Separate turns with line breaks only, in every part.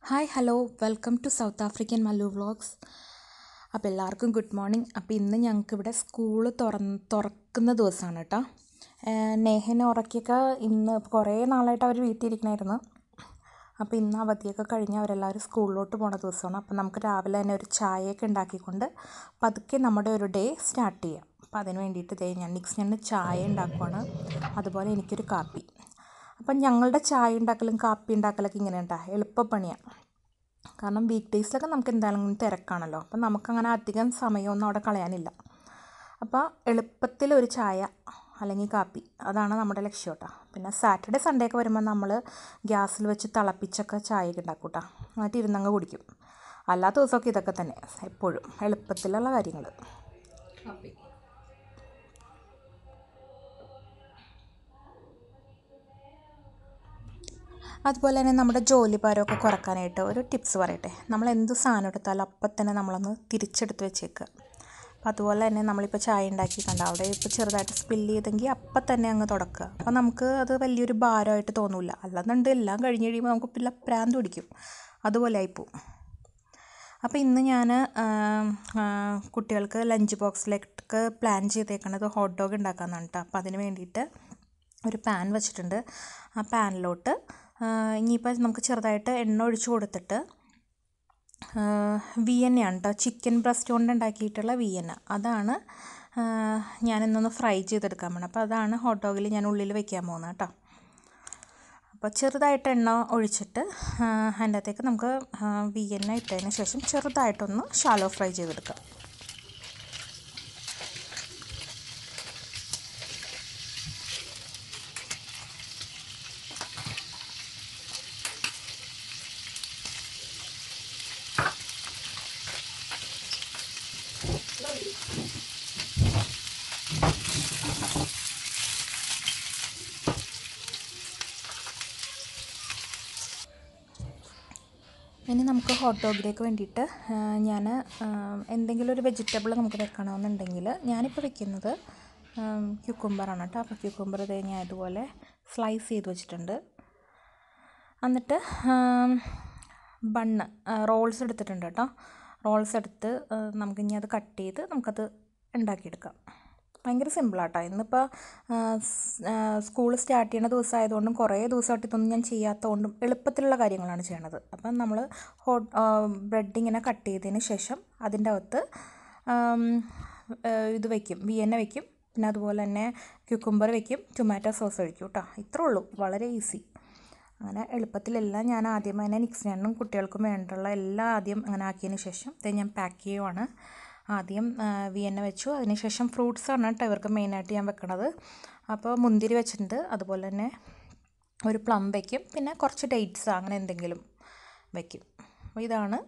hi hello welcome to South African Mallu vlogs അപ്പോൾ എല്ലാവർക്കും good morning അപ്പോൾ ഇന്ന് ഞങ്ങൾക്ക് ഇവിടെ സ്കൂള് തുറന്ന് തുറക്കുന്ന ദിവസമാണ് കേട്ടോ നേഹനെ ഉറക്കിയൊക്കെ ഇന്ന് കുറേ നാളായിട്ട് അവർ വീട്ടിലിരിക്കണമായിരുന്നു അപ്പോൾ ഇന്ന് അവധിയൊക്കെ കഴിഞ്ഞ് അവരെല്ലാവരും സ്കൂളിലോട്ട് പോണ ദിവസമാണ് അപ്പോൾ നമുക്ക് രാവിലെ തന്നെ ഒരു ചായയൊക്കെ ഉണ്ടാക്കിക്കൊണ്ട് പതുക്കെ നമ്മുടെ ഒരു ഡേ സ്റ്റാർട്ട് ചെയ്യാം അപ്പോൾ അതിന് വേണ്ടിയിട്ട് ദേ ഞാൻ നിക്സ് ഞാൻ ചായ ഉണ്ടാക്കുവാണ് അതുപോലെ എനിക്കൊരു കാപ്പി അപ്പം ഞങ്ങളുടെ ചായ ഉണ്ടാക്കലും കാപ്പി ഉണ്ടാക്കലൊക്കെ ഇങ്ങനെ ഉണ്ടാ എളുപ്പപ്പണിയാണ് കാരണം വീക്ക് ഡേയ്സിലൊക്കെ നമുക്ക് എന്തായാലും തിരക്കാണല്ലോ അപ്പം നമുക്കങ്ങനെ അധികം സമയമൊന്നും അവിടെ കളയാനില്ല അപ്പോൾ എളുപ്പത്തിൽ ഒരു ചായ അല്ലെങ്കിൽ കാപ്പി അതാണ് നമ്മുടെ ലക്ഷ്യം കേട്ടോ പിന്നെ സാറ്റർഡേ സൺഡേ ഒക്കെ വരുമ്പോൾ നമ്മൾ ഗ്യാസിൽ വെച്ച് തിളപ്പിച്ചൊക്കെ ചായയൊക്കെ ഉണ്ടാക്കും കേട്ടോ എന്നിട്ട് ഇരുന്നങ്ങ് കുടിക്കും അല്ലാത്ത ദിവസമൊക്കെ ഇതൊക്കെ തന്നെ എപ്പോഴും എളുപ്പത്തിലുള്ള കാര്യങ്ങൾ അതുപോലെ തന്നെ നമ്മുടെ ജോലി ഭാരമൊക്കെ കുറക്കാനായിട്ട് ഒരു ടിപ്സ് പറയട്ടെ നമ്മൾ എന്ത് സാധനം എടുത്താലും അപ്പം തന്നെ നമ്മളൊന്ന് തിരിച്ചെടുത്ത് വെച്ചേക്കുക അപ്പോൾ അതുപോലെ തന്നെ നമ്മളിപ്പോൾ ചായ ഉണ്ടാക്കി കണ്ട അവിടെ ഇപ്പോൾ ചെറുതായിട്ട് സ്പില്ല് ചെയ്തെങ്കിൽ അപ്പം തന്നെ അങ്ങ് തുടക്കുക അപ്പോൾ നമുക്ക് അത് വലിയൊരു ഭാരമായിട്ട് തോന്നില്ല അല്ലാന്നുണ്ട് എല്ലാം കഴിഞ്ഞ് കഴിയുമ്പോൾ നമുക്ക് പിന്നെ പ്രാന്ത് പിടിക്കും അതുപോലെ ആയിപ്പോവും അപ്പോൾ ഇന്ന് ഞാൻ കുട്ടികൾക്ക് ലഞ്ച് ബോക്സിലേക്ക് പ്ലാൻ ചെയ്തേക്കണത് ഹോട്ട് ഡോഗ് ഉണ്ടാക്കാമെന്നാണ് കേട്ടോ അപ്പോൾ അതിന് വേണ്ടിയിട്ട് ഒരു പാൻ വെച്ചിട്ടുണ്ട് ആ പാനിലോട്ട് ഇനിയിപ്പോൾ നമുക്ക് ചെറുതായിട്ട് എണ്ണ ഒഴിച്ച് കൊടുത്തിട്ട് വി എൻ ആണ് കേട്ടോ ചിക്കൻ ബ്രസ്റ്റ് കൊണ്ട് ഉണ്ടാക്കിയിട്ടുള്ള വി എൻ അതാണ് ഞാനിന്നൊന്ന് ഫ്രൈ ചെയ്തെടുക്കാൻ പോകണം അപ്പോൾ അതാണ് ഹോട്ട് ഡോഗിൽ ഞാൻ ഉള്ളിൽ വെക്കാൻ പോകുന്നത് കേട്ടോ അപ്പോൾ ചെറുതായിട്ട് എണ്ണ ഒഴിച്ചിട്ട് അതിൻ്റെ അകത്തേക്ക് നമുക്ക് വി എൻ ഇട്ടതിന് ശേഷം ചെറുതായിട്ടൊന്ന് ഷാലോ ഫ്രൈ ചെയ്തെടുക്കാം ഇനി നമുക്ക് ഹോട്ട് ഡോഗിലേക്ക് വേണ്ടിയിട്ട് ഞാൻ എന്തെങ്കിലും ഒരു വെജിറ്റബിൾ നമുക്ക് വെക്കണമെന്നുണ്ടെങ്കിൽ ഞാനിപ്പോൾ വെക്കുന്നത് ക്യൂക്കുംബറാണ് കേട്ടോ അപ്പോൾ ക്യൂക്കുംബർ ഇതേ ഞാൻ ഇതുപോലെ സ്ലൈസ് ചെയ്ത് വെച്ചിട്ടുണ്ട് എന്നിട്ട് ബണ്ണ് റോൾസ് എടുത്തിട്ടുണ്ട് കേട്ടോ റോൾസ് എടുത്ത് നമുക്കിനി അത് കട്ട് ചെയ്ത് നമുക്കത് ഉണ്ടാക്കിയെടുക്കാം ഭയങ്കര സിമ്പിളാട്ടോ ഇന്നിപ്പോൾ സ്കൂൾ സ്റ്റാർട്ട് ചെയ്യുന്ന ദിവസമായതുകൊണ്ടും കുറേ ദിവസമായിട്ട് ഇതൊന്നും ഞാൻ ചെയ്യാത്തതുകൊണ്ടും എളുപ്പത്തിലുള്ള കാര്യങ്ങളാണ് ചെയ്യണത് അപ്പം നമ്മൾ ഹോട്ട് ബ്രെഡ് ഇങ്ങനെ കട്ട് ചെയ്തതിന് ശേഷം അതിൻ്റെ അകത്ത് ഇത് വയ്ക്കും വിയന്ന വയ്ക്കും പിന്നെ അതുപോലെ തന്നെ ക്യൂക്കുംബർ വയ്ക്കും ടൊമാറ്റോ സോസ് ഒഴിക്കും കേട്ടോ ഇത്രേ ഉള്ളൂ വളരെ ഈസി അങ്ങനെ എളുപ്പത്തിലെല്ലാം ഞാൻ ആദ്യം തന്നെ നിക്സിനും കുട്ടികൾക്കും വേണ്ടുള്ള എല്ലാം ആദ്യം അങ്ങനെ ആക്കിയതിന് ശേഷം ഇത് ഞാൻ പാക്ക് ചെയ്യുവാണ് ആദ്യം വിയന്ന വെച്ചു അതിനുശേഷം ഫ്രൂട്ട്സാണ് കേട്ടോ ഇവർക്ക് മെയിനായിട്ട് ഞാൻ വെക്കണത് അപ്പോൾ മുന്തിരി വെച്ചിട്ടുണ്ട് അതുപോലെ തന്നെ ഒരു പ്ലം വയ്ക്കും പിന്നെ കുറച്ച് ഡേറ്റ്സ് അങ്ങനെ എന്തെങ്കിലും വയ്ക്കും അപ്പോൾ ഇതാണ്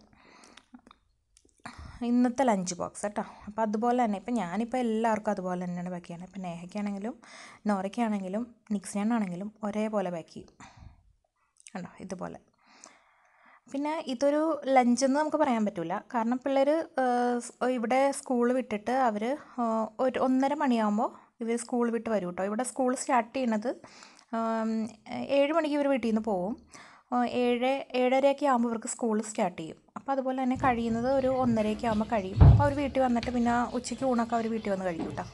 ഇന്നത്തെ ലഞ്ച് ബോക്സ് കേട്ടോ അപ്പോൾ അതുപോലെ തന്നെ ഇപ്പം ഞാനിപ്പോൾ എല്ലാവർക്കും അതുപോലെ തന്നെയാണ് പാക്ക് ചെയ്യണത് ഇപ്പം നേഹയ്ക്കാണെങ്കിലും നോറയ്ക്കാണെങ്കിലും നിക്സിനാണെങ്കിലും ഒരേപോലെ പാക്ക് ചെയ്യും കണ്ടോ ഇതുപോലെ പിന്നെ ഇതൊരു ലഞ്ചെന്ന് നമുക്ക് പറയാൻ പറ്റില്ല കാരണം പിള്ളേർ ഇവിടെ സ്കൂൾ വിട്ടിട്ട് അവർ ഒരു ഒന്നര മണിയാകുമ്പോൾ ഇവർ സ്കൂൾ വിട്ട് വരും കേട്ടോ ഇവിടെ സ്കൂൾ സ്റ്റാർട്ട് ചെയ്യണത് ഏഴ് മണിക്ക് ഇവർ വീട്ടിൽ നിന്ന് പോവും ഏഴ് ഏഴരയൊക്കെ ആകുമ്പോൾ ഇവർക്ക് സ്കൂൾ സ്റ്റാർട്ട് ചെയ്യും അപ്പോൾ അതുപോലെ തന്നെ കഴിയുന്നത് ഒരു ഒന്നരയൊക്കെ ആകുമ്പോൾ കഴിയും അപ്പോൾ അവർ വീട്ടിൽ വന്നിട്ട് പിന്നെ ഉച്ചയ്ക്ക് ഊണൊക്കെ അവർ വീട്ടിൽ വന്ന് കഴിക്കും കേട്ടോ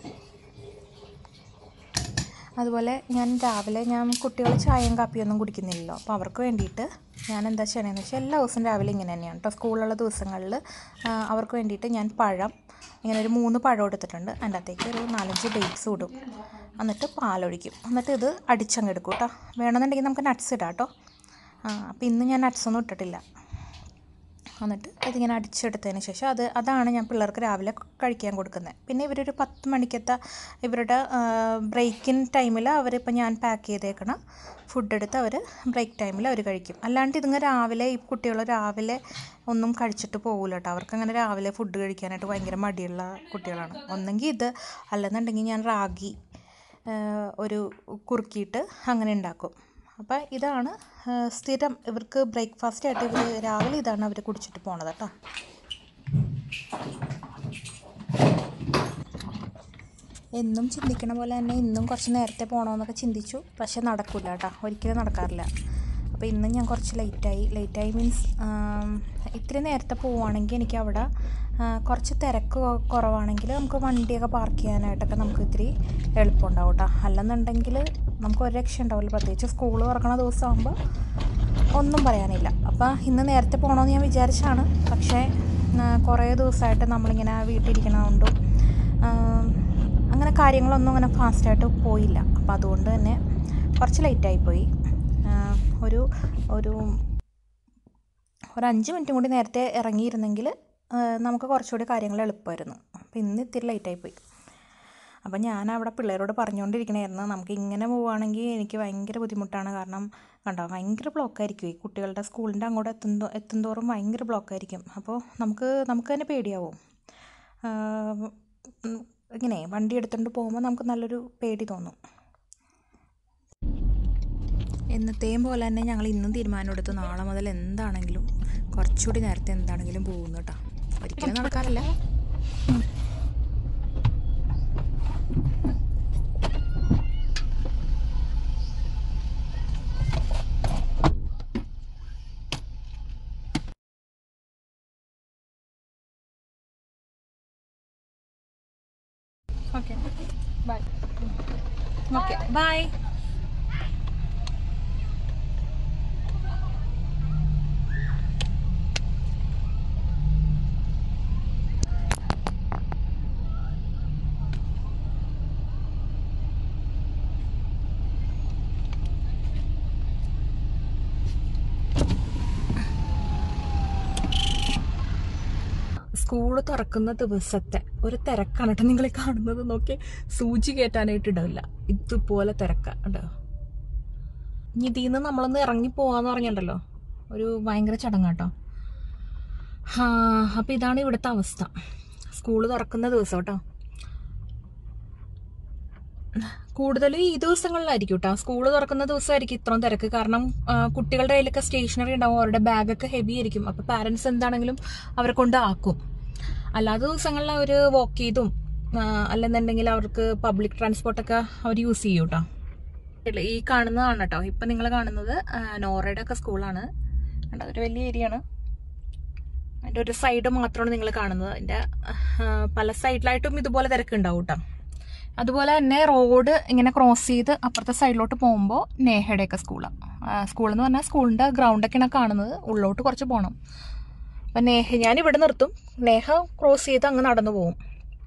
അതുപോലെ ഞാൻ രാവിലെ ഞാൻ കുട്ടികൾ ചായയും കാപ്പിയൊന്നും കുടിക്കുന്നില്ലല്ലോ അപ്പോൾ അവർക്ക് വേണ്ടിയിട്ട് ഞാൻ എന്താ ചെയ്യണമെന്ന് വെച്ചാൽ എല്ലാ ദിവസവും രാവിലെ ഇങ്ങനെ തന്നെയാണ് കേട്ടോ സ്കൂളിലുള്ള ദിവസങ്ങളിൽ അവർക്ക് വേണ്ടിയിട്ട് ഞാൻ പഴം ഇങ്ങനെ ഒരു മൂന്ന് പഴം എടുത്തിട്ടുണ്ട് അതിൻ്റെ അകത്തേക്ക് ഒരു നാലഞ്ച് ഡേറ്റ്സ് ഇടും എന്നിട്ട് പാലൊഴിക്കും എന്നിട്ട് ഇത് അടിച്ചങ്ങ് എടുക്കും കേട്ടോ വേണമെന്നുണ്ടെങ്കിൽ നമുക്ക് നട്ട്സ് ഇടാം കേട്ടോ അപ്പോൾ ഇന്ന് ഞാൻ നട്ട്സൊന്നും ഇട്ടിട്ടില്ല എന്നിട്ട് ഇതിങ്ങനെ അടിച്ചെടുത്തതിന് ശേഷം അത് അതാണ് ഞാൻ പിള്ളേർക്ക് രാവിലെ കഴിക്കാൻ കൊടുക്കുന്നത് പിന്നെ ഇവരൊരു പത്ത് മണിക്കത്തെ ഇവരുടെ ബ്രേക്കിൻ ടൈമിൽ അവരിപ്പോൾ ഞാൻ പാക്ക് ചെയ്തേക്കണ ഫുഡ് എടുത്ത് അവർ ബ്രേക്ക് ടൈമിൽ അവർ കഴിക്കും അല്ലാണ്ട് ഇതിങ്ങനെ രാവിലെ ഈ കുട്ടികൾ രാവിലെ ഒന്നും കഴിച്ചിട്ട് പോകില്ല കേട്ടോ അവർക്കങ്ങനെ രാവിലെ ഫുഡ് കഴിക്കാനായിട്ട് ഭയങ്കര മടിയുള്ള കുട്ടികളാണ് ഒന്നെങ്കിൽ ഇത് അല്ലെന്നുണ്ടെങ്കിൽ ഞാൻ റാഗി ഒരു കുറുക്കിയിട്ട് അങ്ങനെ ഉണ്ടാക്കും അപ്പോൾ ഇതാണ് സ്ഥിരം ഇവർക്ക് ബ്രേക്ക്ഫാസ്റ്റ് ആയിട്ട് ഇവർ രാവിലെ ഇതാണ് അവർ കുടിച്ചിട്ട് പോണത് കേട്ടോ എന്നും ചിന്തിക്കണ പോലെ തന്നെ ഇന്നും കുറച്ച് നേരത്തെ പോകണമെന്നൊക്കെ ചിന്തിച്ചു പക്ഷെ നടക്കില്ല കേട്ടോ ഒരിക്കലും നടക്കാറില്ല അപ്പോൾ ഇന്ന് ഞാൻ കുറച്ച് ലേറ്റായി ലേറ്റായി മീൻസ് ഇത്തിരി നേരത്തെ പോവുകയാണെങ്കിൽ എനിക്ക് അവിടെ ആ, കുറച്ച് തിരക്ക് കൊ- കുറവാണെങ്കിൽ നമുക്ക് വണ്ടിയൊക്കെ പാർക്ക് ചെയ്യാനായിട്ടൊക്കെ നമുക്ക് ഇത്തിരി എളുപ്പമുണ്ടാവും കേട്ടോ അല്ലെന്നുണ്ടെങ്കിൽ നമുക്ക് ഒരു രക്ഷ ഉണ്ടാവില്ല പ്രത്യേകിച്ച് സ്കൂൾ തുറക്കണ ദിവസമാകുമ്പോൾ ഒന്നും പറയാനില്ല അപ്പോൾ ഇന്ന് നേരത്തെ പോകണമെന്ന് ഞാൻ വിചാരിച്ചാണ് പക്ഷേ ആ, കുറേ ദിവസമായിട്ട് നമ്മളിങ്ങനെ വീട്ടിലിരിക്കണതുകൊണ്ടും ആ, അങ്ങനെ കാര്യങ്ങളൊന്നും അങ്ങനെ ഫാസ്റ്റായിട്ട് പോയില്ല അപ്പോൾ അതുകൊണ്ട് തന്നെ കുറച്ച് ലേറ്റായിപ്പോയി ഒരു ഒരു ഒരു അഞ്ച് മിനിറ്റും കൂടി നേരത്തെ ഇറങ്ങിയിരുന്നെങ്കിൽ ആ, നമുക്ക് കുറച്ചുകൂടി കാര്യങ്ങൾ എളുപ്പമായിരുന്നു അപ്പോൾ ഇന്ന് ഇത്തിരി ലേറ്റായിപ്പോയി അപ്പം ഞാൻ അവിടെ പിള്ളേരോട് പറഞ്ഞുകൊണ്ടിരിക്കണമായിരുന്നു നമുക്ക് ഇങ്ങനെ പോവുകയാണെങ്കിൽ എനിക്ക് ഭയങ്കര ബുദ്ധിമുട്ടാണ് കാരണം കണ്ടോ ഭയങ്കര ബ്ലോക്കായിരിക്കും ഈ കുട്ടികളുടെ സ്കൂളിൻ്റെ അങ്ങോട്ട് എത്തുന്തോ എത്തുന്തോറും ഭയങ്കര ബ്ലോക്കായിരിക്കും അപ്പോൾ നമുക്ക് നമുക്ക് തന്നെ പേടിയാവും ആ, ഉം, ഇങ്ങനെ വണ്ടി എടുത്തുകൊണ്ട് പോകുമ്പോൾ നമുക്ക് നല്ലൊരു പേടി തോന്നും എന്നത്തെയും പോലെ തന്നെ ഞങ്ങൾ ഇന്നും തീരുമാനമെടുത്ത് നാളെ മുതൽ എന്താണെങ്കിലും കുറച്ചുകൂടി നേരത്തെ എന്താണെങ്കിലും പോകുന്നു കേട്ടോ ഒരിക്കലും നടക്കാറില്ല okay bye okay bye school തുറക്കുന്ന ദിവസത്തെ ഒരു തിരക്കാണ് കേട്ടോ നിങ്ങൾ കാണുന്നത് നോക്കി സൂചി കയറ്റാനായിട്ട് ഇടില്ല ഇതുപോലെ തിരക്ക കേട്ടോ ഇനി ഇതിൽ നിന്ന് നമ്മളൊന്ന് ഇറങ്ങി പോവാന്ന് പറഞ്ഞിട്ടുണ്ടല്ലോ ഒരു ഭയങ്കര ചടങ്ങാട്ടോ ഹാ അപ്പം ഇതാണ് ഇവിടുത്തെ അവസ്ഥ സ്കൂൾ തുറക്കുന്ന ദിവസം കേട്ടോ കൂടുതലും ഈ ദിവസങ്ങളിലായിരിക്കും കേട്ടോ സ്കൂൾ തുറക്കുന്ന ദിവസമായിരിക്കും ഇത്രയും തിരക്ക് കാരണം ആ, കുട്ടികളുടെ കയ്യിലൊക്കെ സ്റ്റേഷനറി ഉണ്ടാവും അവരുടെ ബാഗൊക്കെ ഹെവി ആയിരിക്കും അപ്പോൾ പാരൻസ് എന്താണെങ്കിലും അവരെ കൊണ്ട് ആക്കും അല്ലാത്ത ദിവസങ്ങളിൽ അവർ വാക്ക് ചെയ്തും ആ, അല്ലെന്നുണ്ടെങ്കിൽ അവർക്ക് പബ്ലിക് ട്രാൻസ്പോർട്ടൊക്കെ അവർ യൂസ് ചെയ്യും കേട്ടോ ഇല്ല, ഈ കാണുന്നതാണ് കേട്ടോ ഇപ്പം നിങ്ങൾ കാണുന്നത് ആ, നോറയുടെ ഒക്കെ സ്കൂളാണ് കണ്ടോ അതൊരു വലിയ ഏരിയ ആണ് അതിൻ്റെ ഒരു സൈഡ് മാത്രമാണ് നിങ്ങൾ കാണുന്നത് അതിൻ്റെ ആ, പല സൈഡിലായിട്ടും ഇതുപോലെ തിരക്കുണ്ടാവും കേട്ടോ അതുപോലെ തന്നെ റോഡ് ഇങ്ങനെ ക്രോസ് ചെയ്ത് അപ്പുറത്തെ സൈഡിലോട്ട് പോകുമ്പോൾ നേഹയുടെയൊക്കെ സ്കൂളാണ് സ്കൂൾ എന്ന് പറഞ്ഞാൽ സ്കൂളിൻ്റെ ഗ്രൗണ്ടൊക്കെയാണ് കാണുന്നത് ഉള്ളോട്ട് കുറച്ച് പോകണം അപ്പം നേഹ ഞാൻ ഇവിടെ നിർത്തും നേഹ ക്രോസ് ചെയ്ത് അങ്ങ് നടന്നു പോകും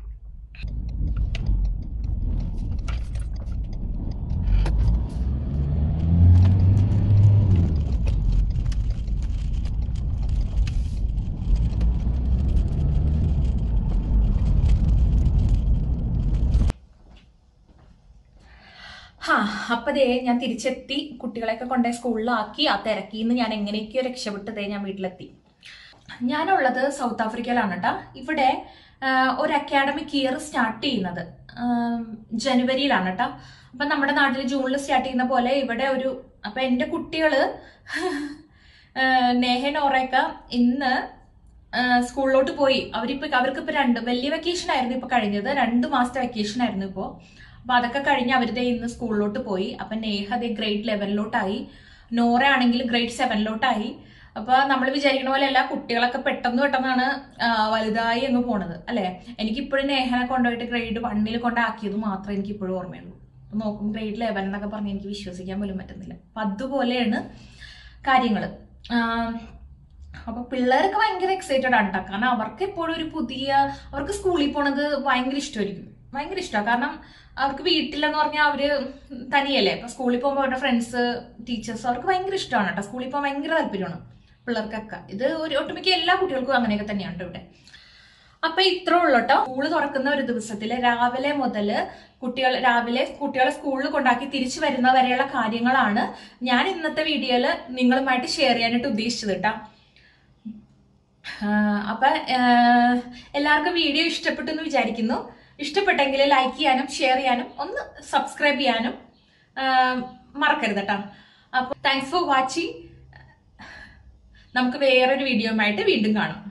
ഹാ അപ്പൊ ദേ ഞാൻ തിരിച്ചെത്തി കുട്ടികളെയൊക്കെ കൊണ്ടുപോയി സ്കൂളിലാക്കി ആ തിരക്കിന്ന് ഞാൻ എങ്ങനെയൊക്കെയോ രക്ഷപ്പെട്ടതേ ഞാൻ വീട്ടിലെത്തി ഞാനുള്ളത് സൗത്ത് ആഫ്രിക്കയിലാണ് കേട്ടോ ഇവിടെ ആ, ഒരു അക്കാഡമിക് ഇയർ സ്റ്റാർട്ട് ചെയ്യുന്നത് ആം, ജനുവരിയിലാണ് കേട്ടോ അപ്പൊ നമ്മുടെ നാട്ടിൽ ജൂണിൽ സ്റ്റാർട്ട് ചെയ്യുന്ന പോലെ ഇവിടെ ഒരു അപ്പൊ എന്റെ കുട്ടികള് ആ, നേഹ നോറയൊക്കെ ഇന്ന് ആ, സ്കൂളിലോട്ട് പോയി അവരിപ്പോ അവർക്ക് ഇപ്പൊ രണ്ട് വലിയ വെക്കേഷൻ ആയിരുന്നു ഇപ്പൊ കഴിഞ്ഞത് രണ്ട് മാസത്തെ വെക്കേഷൻ ആയിരുന്നു ഇപ്പോ അപ്പൊ അതൊക്കെ കഴിഞ്ഞ് അവരുടെ ഇന്ന് സ്കൂളിലോട്ട് പോയി അപ്പൊ നേഹ അതേ ഗ്രേഡ് ലെവനിലോട്ടായി നോറ ആണെങ്കിൽ ഗ്രേഡ് സെവനിലോട്ടായി അപ്പൊ നമ്മൾ വിചാരിക്കണ പോലെ അല്ല കുട്ടികളൊക്കെ പെട്ടെന്ന് പെട്ടെന്നാണ് ആ, വലുതായി അങ്ങ് പോണത് അല്ലെ എനിക്കിപ്പോഴും നേഹനെ കൊണ്ടുപോയിട്ട് ഗ്രേഡ് വണ്ണിൽ കൊണ്ടാക്കിയത് മാത്രമേ എനിക്ക് ഇപ്പോഴും ഓർമ്മയുള്ളൂ അപ്പൊ നോക്കും ഗ്രേഡ് ലെവൻ എന്നൊക്കെ പറഞ്ഞ് എനിക്ക് വിശ്വസിക്കാൻ പോലും പറ്റുന്നില്ല അപ്പൊ അതുപോലെയാണ് കാര്യങ്ങള് ആം, അപ്പൊ പിള്ളേരൊക്കെ ഭയങ്കര എക്സൈറ്റഡ് ആണ് കേട്ടോ കാരണം അവർക്ക് എപ്പോഴും ഒരു പുതിയ അവർക്ക് സ്കൂളിൽ പോണത് ഭയങ്കര ഇഷ്ടമായിരിക്കും ഭയങ്കര ഇഷ്ടമാണ് കാരണം അവർക്ക് വീട്ടിലെന്ന് പറഞ്ഞാൽ അവര് തനിയല്ലേ ഇപ്പൊ സ്കൂളിൽ പോകുമ്പോൾ അവരുടെ ഫ്രണ്ട്സ് ടീച്ചേഴ്സ് അവർക്ക് ഭയങ്കര ഇഷ്ടമാണ് കേട്ടോ സ്കൂളിൽ പോകാൻ ഭയങ്കര താല്പര്യമാണ് പിള്ളേർക്കൊക്കെ ഇത് ഒരു ഒട്ടുമിക്ക എല്ലാ കുട്ടികൾക്കും അങ്ങനെയൊക്കെ തന്നെയാണ് ട്ടോ ഇവിടെ അപ്പൊ ഇത്ര ഉള്ളു കേട്ടോ സ്കൂള് തുറക്കുന്ന ഒരു ദിവസത്തില് രാവിലെ മുതല് കുട്ടികൾ രാവിലെ കുട്ടികളെ സ്കൂളിൽ കൊണ്ടാക്കി തിരിച്ചു വരുന്ന വരെയുള്ള കാര്യങ്ങളാണ് ഞാൻ ഇന്നത്തെ വീഡിയോയില് നിങ്ങളുമായിട്ട് ഷെയർ ചെയ്യാനായിട്ട് ഉദ്ദേശിച്ചത് കേട്ടോ ആഹ് അപ്പൊ ആഹ് എല്ലാവർക്കും വീഡിയോ ഇഷ്ടപ്പെട്ടു എന്ന് വിചാരിക്കുന്നു ഇഷ്ടപ്പെട്ടെങ്കിൽ ലൈക്ക് ചെയ്യാനും ഷെയർ ചെയ്യാനും ഒന്ന് സബ്സ്ക്രൈബ് ചെയ്യാനും ആഹ് മറക്കരുത് കേട്ടോ അപ്പൊ താങ്ക്സ് ഫോർ വാച്ചിങ് നമുക്ക് വേറൊരു വീഡിയോയുമായിട്ട് വീണ്ടും കാണാം